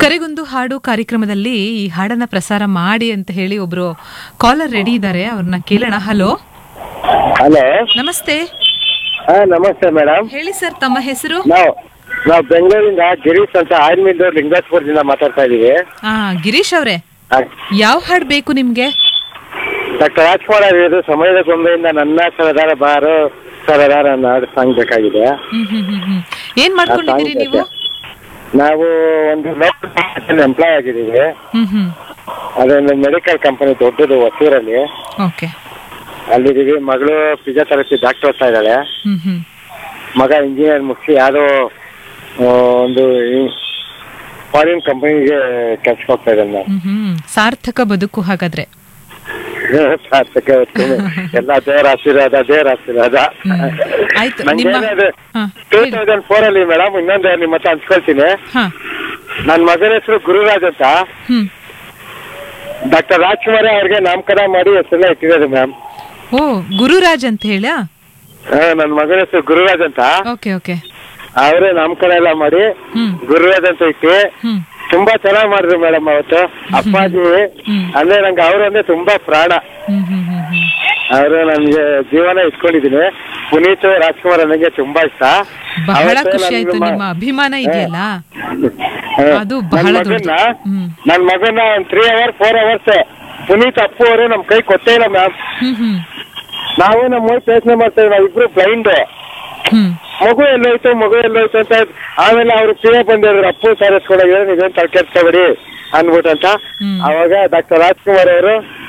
ಕರೆಗೊಂದು ಹಾಡು ಕಾರ್ಯಕ್ರಮದಲ್ಲಿ ಈ ಹಾಡನ್ನ ಪ್ರಸಾರ ಮಾಡಿ ಅಂತ ಹೇಳಿ ಒಬ್ರು ಕಾಲರ್ ರೆಡಿ ಇದ್ದಾರೆ ಅವ್ರನ್ನ ಕೇಳೋಣ ಹಲೋ ಹಲೋ ನಮಸ್ತೆ ಹಾ ನಮಸ್ತೆ ಮೇಡಮ್ ಹೇಳಿ ಸರ್ ತಮ್ಮ ಹೆಸರು ನಾವು ನಾವು ಬೆಂಗಳೂರಿಂದ ಗಿರೀಶ್ ಅಂತ ಆರ್ಮಿಂದ ಲಿಂಗಸ್ಪುರದಿಂದ ಮಾತಾಡ್ತಾ ಇದೀವಿ ಆ ಗಿರೀಶ್ ಅವ್ರೆ ಯಾವ ಹಾಡ್ ಬೇಕು ನಿಮ್ಗೆ ಡಾಕ್ಟರ್ ರಾಜ್ಕುಮಾರ್ ಅವರು ಸಮಯದ ಗೊಂಬೆಯಿಂದ ನನ್ನ ಸರದಾರ ಬಾರು ಸರದಾರ ಅನ್ನೋ ಹಾಡು ಸಾಂಗ್ ಬೇಕಾಗಿದೆ ಹ್ಮ್ ಹ್ಮ್ ಹ್ಮ್ ಹ್ಮ್ ಏನ್ ಮಾಡ್ಕೊಂಡಿದ್ದೀರಿ ಆ, ನೀವು ನಾವು ಒಂದು ಎಂಪ್ಲಾಯ್ ಆಗಿದ್ದೀವಿ ಹ್ಮ್ ಹ್ಮ್ ಅದೊಂದು ಮೆಡಿಕಲ್ ಕಂಪನಿ ದೊಡ್ಡದು ಹೊಸೂರಲ್ಲಿ ಓಕೆ ಅಲ್ಲಿದ್ದೀವಿ ಮಗಳು ಫಿಸಿಯೋಥೆರಪಿ ಡಾಕ್ಟರ್ ಓದ್ತಾ ಇದ್ದಾಳೆ ಹ್ಮ್ ಹ್ಮ್ ಮಗ ಇಂಜಿನಿಯರ್ ಮುಗಿಸಿ ಯಾವುದೋ ಆ, ಒಂದು ಫಾರಿನ್ ಕಂಪನಿಗೆ ಕೆಲ್ಸಕ್ಕೆ ಹೋಗ್ತಾ ಇದ್ದಾನೆ ನಾನು ಹ್ಮ್ ಹ್ಮ್ ಸಾರ್ಥಕ ಬದುಕು ಹಾಗಾದ್ರೆ ಸಾರ್ಥಕ ಹೊತ್ತು ಎಲ್ಲ ದೇವರ ಆಶೀರ್ವಾದ ದೇವರ ಆಶೀರ್ವಾದ ಹ್ಮ್. ಆಯ್ತು, ನಂಗೆ ನಿಮ್ಮ- ಏನಾದ್ರು ಹಾ, ಟೂ ಹೇಳಿ. ತೌಸಂಡ್ ಫೋರ್ ಅಲ್ಲಿ ಮೇಡಮ್ ಇನ್ನೊಂದು ನಿಮ್ಮ ಹತ್ರ ಹಂಚ್ಕೊಳ್ತೀನಿ ಹಾ ನನ್ನ ಮಗನ ಹೆಸರು ಗುರುರಾಜ್ ಅಂತ ಹ್ಮ್ ಡಾಕ್ಟರ್ ರಾಜ್ಕುಮಾರ್ ಅವ್ರಿಗೆ ನಾಮಕರಣ ಮಾಡಿ ಹೆಸರನ್ನ ಇಟ್ಟಿರೋದು ಮ್ಯಾಮ್ ಓ ಗುರುರಾಜ್ ಅಂತ ಹೇಳ ನನ್ನ ಮಗನ ಹೆಸರು ಗುರುರಾಜ್ ಅಂತ ಓಕೆ ಓಕೆ ಅವರೇ ನಾಮಕರಣ ಎಲ್ಲ ಮಾಡಿ ಹ್ಮ್ ಗುರುರಾಜ್ ಅಂತ ಇಟ್ಟು ಹ್ಮ್ ತುಂಬಾ ಚೆನ್ನಾಗ್ ಮಾಡಿದ್ರು ಮೇಡಮ್ ಅವತ್ತು ಅಪ್ಪಾಜಿ ಹ್ಮ್. ಅಂದ್ರೆ ನಂಗೆ ಅವರಂದ್ರೆ ತುಂಬಾ ಪ್ರಾಣ ಹ್ಮ್ ಹ್ಮ್ ಹ್ಮ್ ಹ್ಮ್ ಅವರು ನನ್ಗೆ ಜೀವನ ಇಟ್ಕೊಂಡಿದ್ದೀನಿ ಪುನೀತ್ ರಾಜ್ಕುಮಾರ್ ನನಗೆ ತುಂಬಾ ಇಷ್ಟ ಬಹಳ ಅವತ್ತು ಖುಷಿ ನನ್ ಆಯ್ತು ಮ- ನಿಮ್ಮ ಅಭಿಮಾನ ಇದೆಯಲ್ಲ ಹಾ. ಅದು ನನ್ ಬಹಳ ಮಗನ್ನ ದೊಡ್ಡದು. ಹ್ಮ್. ನನ್ ಮಗನ್ನ ಒಂದ್ three hour four hours Puneeth Appu ಅವರು ನಮ್ ಕೈ ಕೊಟ್ಟೇ ಇಲ್ಲ ಮ್ಯಾಮ್ ಹ್ಮ್ ಹ್ಮ್ ನಾವು ನಮ್ಮ ಮೂವಿ ಯೋಚನೆ ಮಾಡ್ತೇವೆ ನಾವಿಬ್ರು ಬ್ಲೈಂಡ್ ಹ್ಮ್ ಮಗು ಎಲ್ಲೋಯ್ತು ಮಗು ಎಲ್ಲೋಯ್ತು ಅಂತ ಆಮೇಲೆ ಅವ್ರು ಪಿ ಎ ಬಂದಿದ್ರು ಅಪ್ಪು ಸಾರಿಸ್ಕೊಡೋದು ನೀವೇನ್ ತಲೆಕೆಡ್ಸ್ಕೊಬೇಡಿ ಅನ್ಬಿಟ್ಟಂತ ಹ್ಮ್. ಅವಾಗ ಡಾಕ್ಟರ್ ರಾಜ್ಕುಮಾರ್ ಅವರು